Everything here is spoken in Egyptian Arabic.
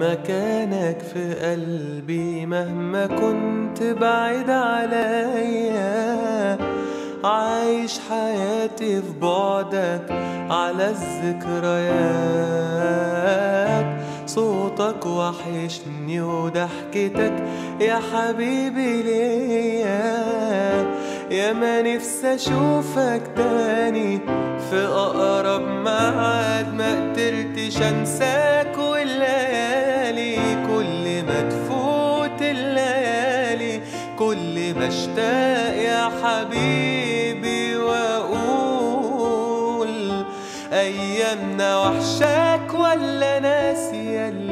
مكانك في قلبي مهما كنت بعيد عليا عايش حياتي في بعدك على الذكريات صوتك وحشني وضحكتك يا حبيبي ليا يا ما نفسي اشوفك تاني في اقرب ميعاد ما قدرتش انساك والليالي كل ما تفوت الليالي كل ما اشتاق يا حبيبي واقول ايامنا وحشاك ولا ناسي